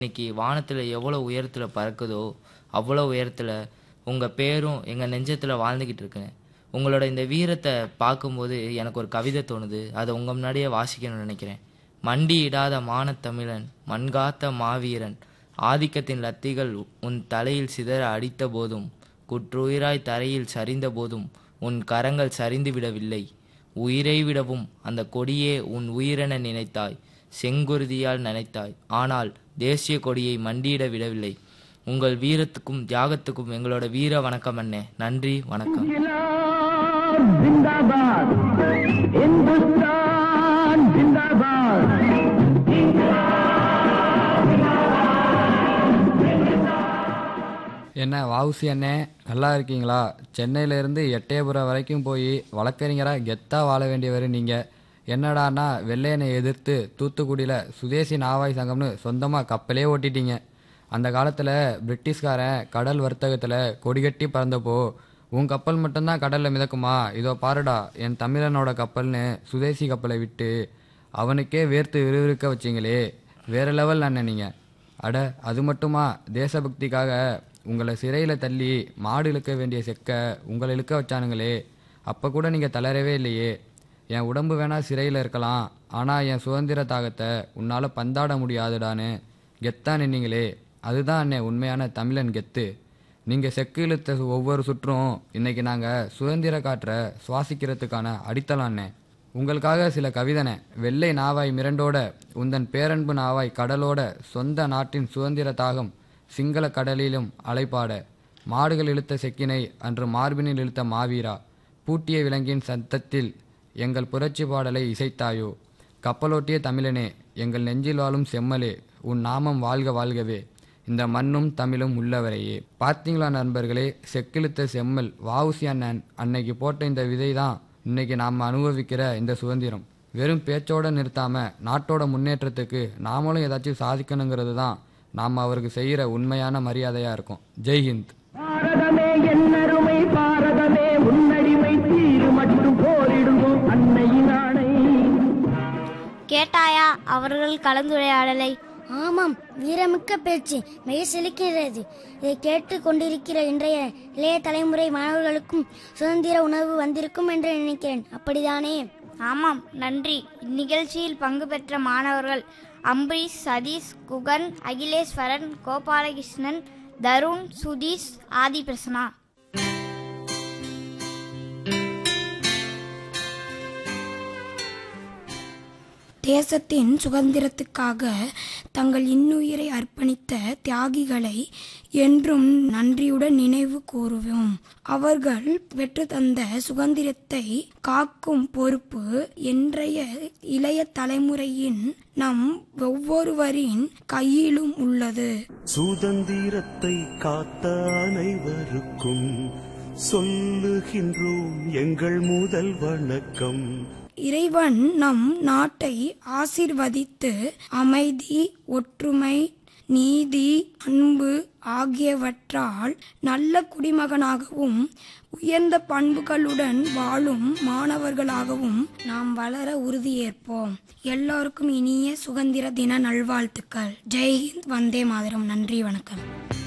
இன்னைக்கு வானத்தில் எவ்வளோ உயரத்தில் பறக்குதோ அவ்வளோ உயரத்தில் உங்கள் பேரும் எங்கள் நெஞ்சத்தில் வாழ்ந்துக்கிட்டு இருக்குங்க உங்களோட இந்த வீரத்தை பார்க்கும்போது எனக்கு ஒரு கவிதை தோணுது அதை உங்கள் முன்னாடியே வாசிக்கணும்னு நினைக்கிறேன் மண்டி இடாத மானத்தமிழன் மண்காத்த மாவீரன் ஆதிக்கத்தின் லத்திகள் உன் தலையில் சிதற அடித்த போதும் குற்றுயிராய் தரையில் சரிந்த போதும் உன் கரங்கள் சரிந்து விடவில்லை உயிரை விடவும் அந்த கொடியே உன் உயிரென நினைத்தாய் செங்குருதியால் நினைத்தாய் ஆனால் தேசிய கொடியை மண்டியிட விடவில்லை உங்கள் வீரத்துக்கும் தியாகத்துக்கும் எங்களோட வீர வணக்கம் அண்ணே நன்றி வணக்கம் इन्कलाब जिंदाबाद हिंदुस्तान जिंदाबाद என்ன வாவுசி அண்ணே நல்லா இருக்கீங்களா சென்னையிலேருந்து எட்டயபுரம் வரைக்கும் போய் வழக்கறிஞராக கெத்தாக வாழ வேண்டியவர் நீங்கள் என்னடான்னா வெள்ளையனை எதிர்த்து தூத்துக்குடியில் சுதேசி நாவாய் சங்கம்னு சொந்தமாக கப்பலே ஓட்டிட்டீங்க அந்த காலத்தில் பிரிட்டிஷ்காரன் கடல் வர்த்தகத்தில் கொடிகட்டி பறந்தப்போ உன் கப்பல் மட்டும்தான் கடலில் மிதக்குமா இதோ பாருடா என் தமிழனோட கப்பல்னு சுதேசி கப்பலை விட்டு அவனுக்கே வேர்த்து விறுவிறுக்க வச்சிங்களே வேற லெவல் அண்ணன் நீங்கள் அட அது மட்டுமா தேசபக்திக்காக உங்களை சிறையில் தள்ளி மாடு இழுக்க வேண்டிய செக்க உங்களை இழுக்க வச்சானுங்களே அப்போ கூட நீங்கள் தளரவே இல்லையே என் உடம்பு வேணா சிறையில் இருக்கலாம் ஆனால் என் சுதந்திர தாகத்தை உன்னால் பந்தாட முடியாதுடான்னு கெத்தா நின்னீங்களே அதுதான் அண்ணே உண்மையான தமிழன் கெத்து நீங்கள் செக்கு இழுத்த ஒவ்வொரு சுற்றும் இன்னைக்கு நாங்கள் சுதந்திர காற்றை சுவாசிக்கிறதுக்கான அடித்தளம் அண்ணே உங்களுக்காக சில கவிதனை வெள்ளை நாவாய் மிரண்டோட உந்தன் பேரன்பு நாவாய் கடலோட சொந்த நாட்டின் சுதந்திர தாகம் சிங்கள கடலிலும் அலைப்பாட மாடுகள் இழுத்த செக்கினை அன்று மார்பினில் இழுத்த மாவீரா பூட்டிய விலங்கின் சத்தத்தில் எங்கள் புரட்சி பாடலை இசைத்தாயோ கப்பலோட்டிய தமிழனே எங்கள் நெஞ்சில் வாழும் செம்மலே உன் நாமம் வாழ்க வாழ்கவே இந்த மண்ணும் தமிழும் உள்ளவரையே பார்த்தீங்களா நண்பர்களே செக்கிழுத்த செம்மல் வாவுசி அண்ணன் அன்னைக்கு போட்ட இந்த விதை தான் இன்னைக்கு நாம் அனுபவிக்கிற இந்த சுதந்திரம் வெறும் பேச்சோட நிறுத்தாம நாட்டோட முன்னேற்றத்துக்கு நாமளும் ஏதாச்சும் சாதிக்கணுங்கிறது தான் நாம் அவருக்கு செய்கிற உண்மையான மரியாதையாக இருக்கும் ஜெய்ஹிந்த் பாரதமே என்னருமை பாரதமே உன்னடிமை தீரு மட்டும் போரிடுவோம் அன்னையின் ஆணை கேட்டாயா அவர்கள் கலந்துரையாடலை ஆமாம் வீரமிக்க பேச்சு மெய் செலுக்கிறது இதை கேட்டு கொண்டிருக்கிற இன்றைய இளைய தலைமுறை மாணவர்களுக்கும் சுதந்திர உணர்வு வந்திருக்கும் என்று நினைக்கிறேன் அப்படிதானே ஆமாம் நன்றி இந்நிகழ்ச்சியில் பங்கு பெற்ற மாணவர்கள் அம்பரீஷ் சதீஷ் குகன் அகிலேஸ்வரன் கோபாலகிருஷ்ணன் தருண் சுதீஷ் ஆதி பிரசனா தேசத்தின் சுதந்திரத்துக்காக தங்கள் இன்னுயிரை அர்ப்பணித்த தியாகிகளை என்றும் நன்றியுடன் நினைவு கூறுவோம் அவர்கள் பெற்று தந்த சுதந்திரத்தை காக்கும் பொறுப்பு இன்றைய இளைய தலைமுறையின் நம் ஒவ்வொருவரின் கையிலும் உள்ளது சுதந்திரத்தை காத்த அனைவருக்கும் சொல்லுகின்றோம் எங்கள் முதல் வணக்கம் இறைவன் நம் நாட்டை ஆசிர்வதித்து அமைதி ஒற்றுமை நீதி அன்பு ஆகியவற்றால் நல்ல குடிமகனாகவும் உயர்ந்த பண்புகளுடன் வாழும் மாணவர்களாகவும் நாம் வளர உறுதியேற்போம் எல்லோருக்கும் இனிய சுதந்திர தின நல்வாழ்த்துக்கள் ஜெய்ஹிந்த் வந்தே மாதரம் நன்றி வணக்கம்